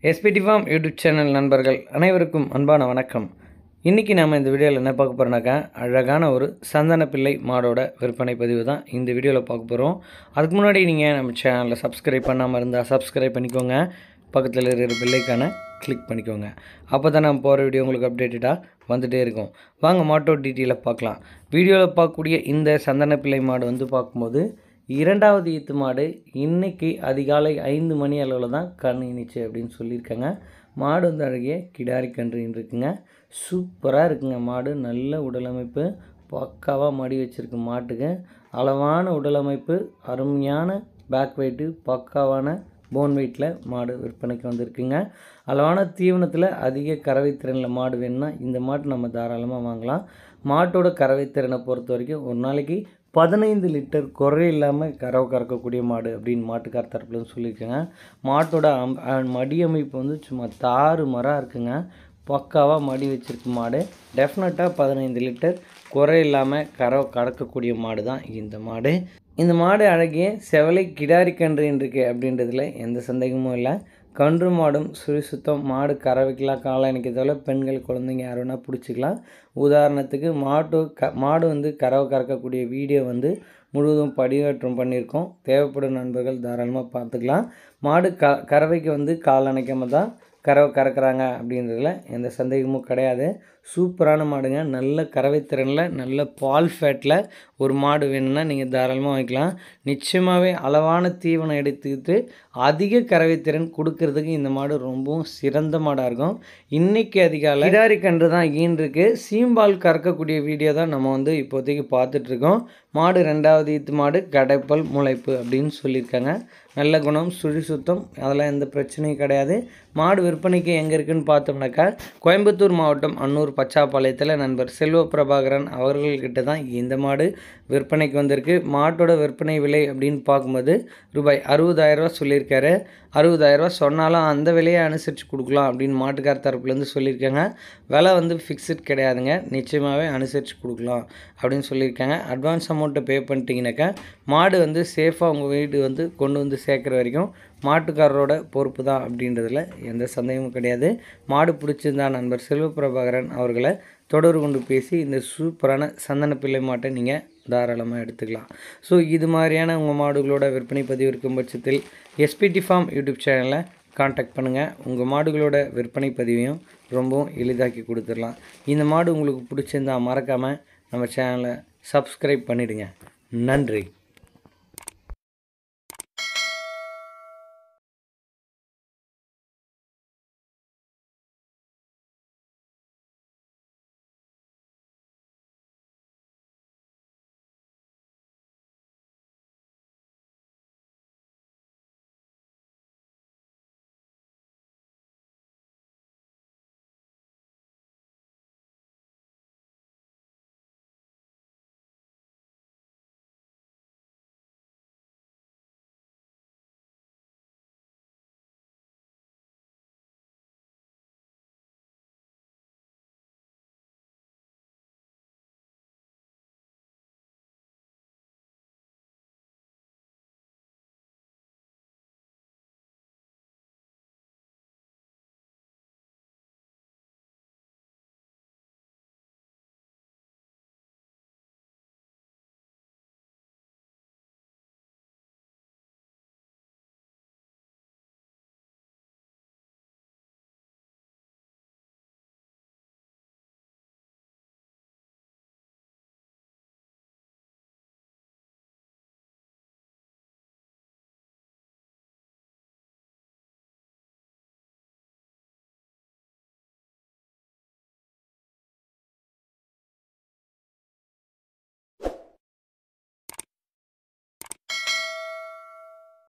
SPD farm YouTube channel நண்பர்கள் அனைவருக்கும் அன்பான வணக்கம் இன்றைக்கி நாம் இந்த வீடியோவில் என்ன பார்க்க போகிறோம்னாக்கா அழகான ஒரு சந்தன பிள்ளை மாடோட விற்பனை பதிவு தான் இந்த வீடியோவில் பார்க்க போகிறோம் அதுக்கு முன்னாடி நீங்கள் நம்ம சேனலில் சப்ஸ்கிரைப் பண்ணாமல் இருந்தால் சப்ஸ்கிரைப் பண்ணிக்கோங்க பக்கத்தில் இருக்கிற பில்லைக்கான கிளிக் பண்ணிக்கோங்க அப்போ தான் நம்ம போகிற வீடியோ உங்களுக்கு அப்டேட்டடாக வந்துகிட்டே இருக்கும் வாங்க மாட்டோ டீட்டெயிலாக பார்க்கலாம் வீடியோவில் பார்க்கக்கூடிய இந்த சந்தன பிள்ளை மாடு வந்து பார்க்கும்போது இரண்டாவது ஈத்து மாடு இன்னைக்கு அதிகாலை ஐந்து மணி அளவில் தான் கண் இனிச்சு அப்படின்னு சொல்லியிருக்காங்க மாடு வந்து அழகிய கிடாரி கன்று இருக்குங்க சூப்பராக இருக்குங்க மாடு நல்ல உடலமைப்பு பக்காவாக மடி வச்சுருக்கு மாட்டுக்கு அளவான உடலமைப்பு அருமையான பேக் வெயிட்டு பக்காவான போன் வெயிட்டில் மாடு விற்பனைக்கு வந்திருக்குங்க அளவான தீவனத்தில் அதிக கறவை திறனில் மாடு வேணும்னா இந்த மாட்டு நம்ம தாராளமாக வாங்கலாம் மாட்டோட கறவை திறனை பொறுத்த வரைக்கும் ஒரு நாளைக்கு பதினைந்து லிட்டர் குறை இல்லாமல் கறவை கறக்கக்கூடிய மாடு அப்படின்னு மாட்டுக்கார் தரப்புலன்னு சொல்லியிருக்கேங்க மாட்டோட அம் அஹ் மடி அமைப்பு வந்து சும்மா தாறு மரம் இருக்குங்க பக்காவாக மடி வச்சிருக்கு மாடு டெஃபினட்டாக பதினைந்து லிட்டர் குறை இல்லாமல் கறவை கறக்கக்கூடிய மாடு தான் இந்த மாடு இந்த மாடு அழகிய செவலை கிடாரி கன்று இருக்கு அப்படின்றதுல எந்த சந்தேகமும் இல்லை கன்று மாடும் சுழி சுத்தம் மாடு கறவைக்கலாம் காலம் இணைக்கிறதால பெண்கள் குழந்தைங்க யார் வேணால் பிடிச்சிக்கலாம் உதாரணத்துக்கு மாட்டு க மாடு வந்து கறவை கறக்கக்கூடிய வீடியோ வந்து முழுவதும் படிவேற்றம் பண்ணியிருக்கோம் தேவைப்படும் நண்பர்கள் தாராளமாக பார்த்துக்கலாம் மாடு க கறவைக்கு வந்து கால் அணைக்காம தான் கறவை கறக்குறாங்க அப்படின்றதுல எந்த சந்தேகமும் கிடையாது சூப்பரான மாடுங்க நல்ல கறவை திறனில் நல்ல பால் ஃபேட்டில் ஒரு மாடு வேணும்னா நீங்கள் தாராளமாக வாங்கிக்கலாம் நிச்சயமாகவே அளவான தீவனம் எடுத்துக்கிட்டு அதிக கறவை திறன் கொடுக்கறதுக்கு இந்த மாடு ரொம்பவும் சிறந்த மாடாக இருக்கும் இன்றைக்கி அதிகாலை கிடாரி கன்று தான் ஈன்றிருக்கு சீம்பால் கறக்கக்கூடிய வீடியோ தான் நம்ம வந்து இப்போதைக்கு பார்த்துட்ருக்கோம் மாடு ரெண்டாவது ஈத்து மாடு கடைப்பல் முளைப்பு அப்படின்னு சொல்லியிருக்காங்க நல்ல குணம் சுழி சுத்தம் அதெல்லாம் எந்த பிரச்சனையும் கிடையாது மாடு விற்பனைக்கு எங்கே இருக்குன்னு பார்த்தோம்னாக்கா கோயம்புத்தூர் மாவட்டம் அன்னூர் பச்சாப்பாளையத்தில் நண்பர் செல்வ பிரபாகரன் அவர்கள்கிட்ட தான் இந்த மாடு விற்பனைக்கு வந்திருக்கு மாட்டோட விற்பனை விலை அப்படின்னு பார்க்கும்போது ரூபாய் அறுபதாயிரரூவா சொல்லியிருக்காரு அறுபதாயிரரூவா சொன்னாலும் அந்த விலையை அனுசரித்து கொடுக்கலாம் அப்படின்னு மாட்டுக்கார் தரப்புலேருந்து சொல்லியிருக்காங்க விலை வந்து ஃபிக்ஸட் கிடையாதுங்க நிச்சயமாகவே அனுசரித்து கொடுக்கலாம் அப்படின்னு சொல்லியிருக்காங்க அட்வான்ஸ் அமௌண்ட்டை பே பண்ணிட்டீங்கனாக்கா மாடு வந்து சேஃபாக உங்கள் வீடு வந்து கொண்டு வந்து சேர்க்குற வரைக்கும் மாட்டுக்காரரோட பொறுப்பு தான் அப்படின்றதுல எந்த சந்தேகமும் கிடையாது மாடு பிடிச்சிருந்தா நண்பர் செல்வ பிரபாகரன் அவர்களை தொடர்பு கொண்டு பேசி இந்த சூப்பரான சந்தன பிள்ளை மாட்டை நீங்கள் தாராளமாக எடுத்துக்கலாம் ஸோ இது மாதிரியான உங்கள் மாடுகளோட விற்பனை பதிவு இருக்கும் பட்சத்தில் எஸ்பிடி ஃபார்ம் யூடியூப் சேனலை காண்டாக்ட் பண்ணுங்கள் உங்கள் மாடுகளோட விற்பனை பதிவையும் ரொம்பவும் எளிதாக்கி கொடுத்துடலாம் இந்த மாடு உங்களுக்கு பிடிச்சிருந்தா மறக்காமல் நம்ம சேனலை சப்ஸ்கிரைப் பண்ணிவிடுங்க நன்றி